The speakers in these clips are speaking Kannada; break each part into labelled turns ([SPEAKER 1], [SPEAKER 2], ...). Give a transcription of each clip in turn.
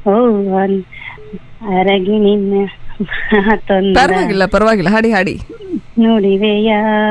[SPEAKER 1] ಓ ಅನ್- ಅರಗಿ ನಿನ್ನ ಮಾತೊಂದ
[SPEAKER 2] ಪರವಾಗಿಲ್ಲ ಪರವಾಗಿಲ್ಲ ಹಾಡಿ ಹಾಡಿ
[SPEAKER 1] ನುಡಿವೆಯ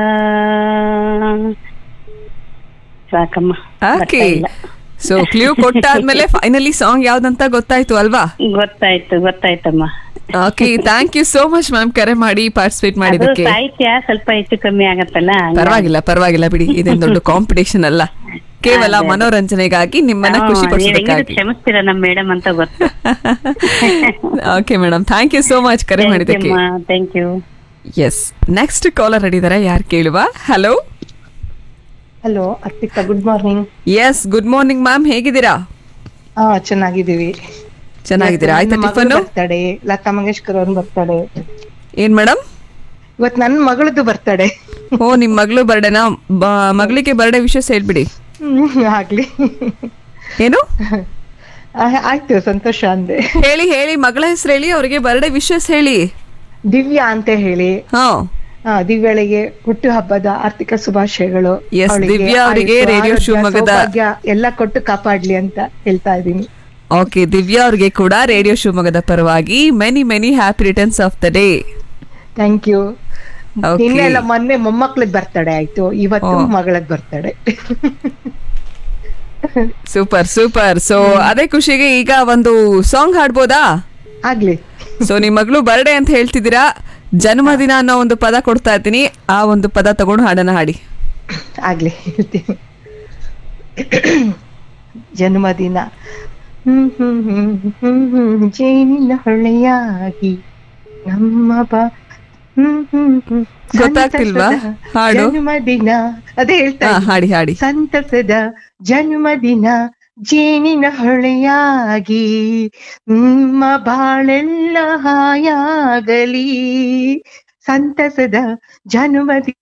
[SPEAKER 1] ಸಾಕಮ್ಮ
[SPEAKER 2] ಓಕೆ
[SPEAKER 1] ಬರ್ತಾ ಇಲ್ಲ.
[SPEAKER 2] ಸೊ ಕ್ಲೂ ಕೊಟ್ಟಾದ್ಮೇಲೆ ಫೈನಲಿ ಸಾಂಗ್ ಯಾವ್ದಂತ ಗೊತ್ತಾಯ್ತು ಅಲ್ವಾ
[SPEAKER 1] ಗೊತ್ತಾಯ್ತು ಗೊತ್ತಾಯ್ತಮ್ಮ
[SPEAKER 2] okay thank you so much ma'am ಕರೆ ಮಾಡಿ ಪಾರ್ಟಿಸಿಪೇಟ್
[SPEAKER 1] ಅದು
[SPEAKER 2] ಮಾಡಿದ್ದಕ್ಕೆ
[SPEAKER 1] ಸಾಹಿತ್ಯ ಸ್ವಲ್ಪ ಹೆಚ್ಚು ಕಮ್ಮಿ ಆಗತ್ತಲ್ಲ ಹಂಗಾಗಿ.
[SPEAKER 2] ಪರವಾಗಿಲ್ಲ ಪರವಾಗಿಲ್ಲ ಬಿಡಿ ಇದೇನ್ ದೊಡ್ಡ ಕಾಂಪಿಟೇಷನ್ ಅಲ್ಲ ಕೇವಲ
[SPEAKER 1] ಅದೇ.
[SPEAKER 2] ಮನೋರಂಜನೆಗಾಗಿ ನಿಮ್ಮನ್ನ
[SPEAKER 1] ಹಾ,
[SPEAKER 2] ಖುಷಿ
[SPEAKER 1] ನೀವ್ ಹೆಂಗಿದ್ರು
[SPEAKER 2] ಪಡಿಸೋದಕ್ಕಾಗಿ
[SPEAKER 1] ಕ್ಷಮಿಸ್ತೀರ ನಮ್ ಮೇಡಮ್ ಅಂತ ಗೊತ್ತು
[SPEAKER 2] okay madam thank you so much ಕರೆ ಮಾಡಿದ್ದಕ್ಕೆ
[SPEAKER 1] thank you
[SPEAKER 2] yes next caller ಹಿಡಿದಾರೆ ಯಾರು ಕೇಳುವ hello
[SPEAKER 3] hello Arpita good morning
[SPEAKER 2] yes good morning ma'am ಹೇಗಿದ್ದೀರಾ
[SPEAKER 3] ಹಾ ಚೆನ್ನಾಗಿದ್ದೀವಿ
[SPEAKER 2] ಚೆನ್ನಾಗಿದ್ದೀರಾ ಆಯ್ತಾ ಟಿಫನ್
[SPEAKER 3] ಬರ್ತಡೆ ಲತಾ ಮಂಗೇಶ್ಕರ್ ಅವ್ರನ್ನ ಬರ್ತಡೆ
[SPEAKER 2] ಏನ್ ಮೇಡಮ್
[SPEAKER 3] ಇವತ್ ನನ್ ಮಗಳದ್ದು ಬರ್ತಡೆ
[SPEAKER 2] ಓ ನಿಮ್ ಮಗಳು ಬರ್ಡೇನಾ ಮಗಳಿಗೆ ಬರ್ಡೇ ವಿಶೇಷ ಹೇಳ್ಬಿಡಿ
[SPEAKER 3] ಆಗ್ಲಿ
[SPEAKER 2] ಏನು
[SPEAKER 3] ಆ, ಆಯ್ತು ಸಂತೋಷ ಅಂದೆ
[SPEAKER 2] ಹೇಳಿ ಹೇಳಿ ಮಗಳ ಹೆಸರು ಹೇಳಿ ಅವ್ರಿಗೆ ಬರ್ಡೇ ವಿಶೇಷ ಹೇಳಿ
[SPEAKER 3] ದಿವ್ಯಾ ಅಂತ ಹೇಳಿ
[SPEAKER 2] ಹಾ
[SPEAKER 3] ಆ, ದಿವ್ಯಾಳಿಗೆ ಹುಟ್ಟು ಹಬ್ಬದ ಆರ್ಥಿಕ ಶುಭಾಶಯಗಳು
[SPEAKER 2] Yes,
[SPEAKER 3] ಅವಳಿಗೆ
[SPEAKER 2] ದಿವ್ಯಾ ಅವರಿಗೆ
[SPEAKER 3] ಆಯುಷ್ಯ,
[SPEAKER 2] ರೇಡಿಯೋ
[SPEAKER 3] ಆರೋಗ್ಯ,
[SPEAKER 2] ಶಿವಮೊಗ್ಗದ-
[SPEAKER 3] ಸೌಭಾಗ್ಯ ಎಲ್ಲ ಕೊಟ್ಟು ಕಾಪಾಡ್ಲಿ ಅಂತ ಹೇಳ್ತಾ ಇದೀನಿ
[SPEAKER 2] ಓಕೆ ದಿವ್ಯಾ ಅವ್ರಿಗೆ ಕೂಡ ರೇಡಿಯೋ ಶಿವಮೊಗ್ಗದ ಪರವಾಗಿ many many happy returns of the day
[SPEAKER 3] thank you
[SPEAKER 2] okay
[SPEAKER 3] ನಿನ್ನೆಲ್ಲ ಮೊನ್ನೆ ಮೊಮ್ಮಕ್ಳದ್ ಬರ್ತಡೆ ಆಯ್ತು ಇವತ್ತು
[SPEAKER 2] ಓ.
[SPEAKER 3] ಮಗಳದ್ ಬರ್ತಡೆ
[SPEAKER 2] ಸೂಪರ್ ಸೂಪರ್ ಸೊ ಅದೇ ಖುಷಿಗೆ ಈಗ ಒಂದು ಸಾಂಗ್ ಹಾಡ್ಬೋದಾ
[SPEAKER 3] ಆಗ್ಲಿ
[SPEAKER 2] ಸೊ ನಿಮ್ ಮಗಳು ಬರ್ಡೇ ಅಂತ ಹೇಳ್ತಿದ್ದೀರಾ ಜನ್ಮದಿನ ಅನ್ನೋ ಒಂದು ಪದ ಕೊಡ್ತಾ ಇದ್ದೀನಿ ಆ ಒಂದು ಪದ ತಗೊಂಡು ಹಾಡನ್ನ ಹಾಡಿ
[SPEAKER 3] ಆಗ್ಲಿ ಹೇಳ್ತೀನಿ ಜನ್ಮದಿನ ಹ್ಮ್ ಹ್ಮ್ ಹ್ಮ್ ಹ್ಮ್ ಹ್ಮ್ ಜೇನಿನ ಹೊಳೆಯಾಗಿ ನಮ್ಮ ಬಾ ಹ್ಮ್ ಹ್ಮ್ ಹ್ಮ್
[SPEAKER 2] ಗೊತ್ತಾಗ್ತಿಲ್ವಾ?
[SPEAKER 3] ಸಂತಸದ
[SPEAKER 2] ಹಾಡು.
[SPEAKER 3] ಜನ್ಮದಿನ ಅದೇ ಹೇಳ್ತಾ
[SPEAKER 2] ಹಾ
[SPEAKER 3] ಇದ್ದೀನಿ.
[SPEAKER 2] ಹಾಡಿ ಹಾಡಿ
[SPEAKER 3] ಸಂತಸದ ಜನ್ಮದಿನ ಜೇನಿನ ಹೊಳೆಯಾಗಿ ನಿಮ್ಮ ಬಾಳೆಲ್ಲ ಹಾಯಾಗಲಿ ಸಂತಸದ ಜನ್ಮದಿನ